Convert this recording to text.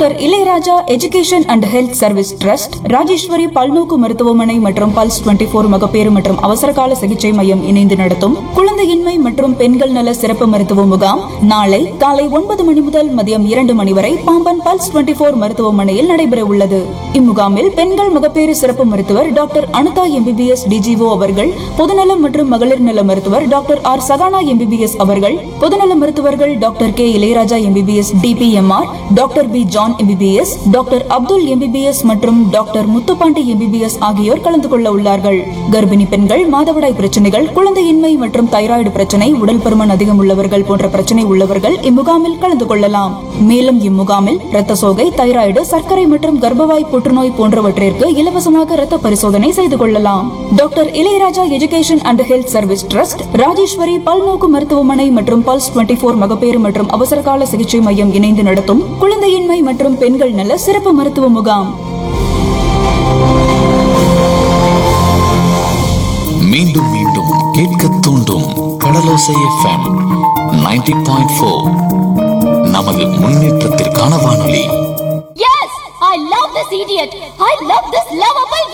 Doctor Ilaiyaraja education and health service trust Rajeswari பல்நோக்கு மருத்துவமனை மற்றும் பல்ஸ் 24 மகப்பேறு மற்றும் அவசரகால சிகிச்சை மையம் இணைந்து நடத்தும் குழந்தையின்மை மற்றும் பெண்கள் நல சிறப்பு மருத்துவ முகாம் நாளை காலை ஒன்பது மணி முதல் மதியம் இரண்டு மணி வரை பாம்பன் பல்ஸ் 24 மருத்துவமனையில் நடைபெற உள்ளது இம்முகாமில் பெண்கள் மகப்பேறு சிறப்பு மருத்துவர் டாக்டர் அனுதா எம்பிபிஎஸ் டிஜிஓ அவர்கள் பொதுநலம் மற்றும் மகளிர் நல மருத்துவர் டாக்டர் ஆர் சகானா எம்பிபிஎஸ் அவர்கள் பொதுநல மருத்துவர்கள் doctor K Ilaiyaraja M B B S D P M R doctor P John M B B S doctor Abdul M B B S மற்றும் டாக்டர் முத்துப்பாண்டி எம்பிபிஎஸ் ஆகியோர் கலந்து கொள்ள உள்ளார்கள் கர்ப்பிணி பெண்கள் மாதவிடாய் பிரச்சனைகள் குழந்தையின்மை மற்றும் தைராய்டு பிரச்சனை உடல் பருமன் அதிகம் உள்ளவர்கள் போன்ற பிரச்சனை உள்ளவர்கள் இம்முகாமில் கலந்து கொள்ளலாம் மேலும் இம்முகாமில் இரத்த சோகை தைராய்டு சர்க்கரை மற்றும் கர்ப்பவாய் புற்றுநோய் போன்றவற்றிற்கு இலவசமாக இரத்த பரிசோதனை செய்து கொள்ளலாம் doctor Ilaiyaraja education and health service trust Rajeswari பல்நோக்கு மருத்துவமனை மற்றும் பல்ஸ் 24 மகப்பேறு மற்றும் அவசரகால சிகிச்சை மையம் இணைந்து நடத்தும் குழந்தையின்மை மற்றும் பெண்கள் நல சிறப்பு மருத்துவ முகாம் மீண்டும் மீண்டும் கேட்க தூண்டும் கடலோசை எஃப்எம் 90.4 பாயிண்ட் ஃபோர் நமது முன்னேற்றத்திற்கான வானொலி Yes! I love this idiot! I love this lovable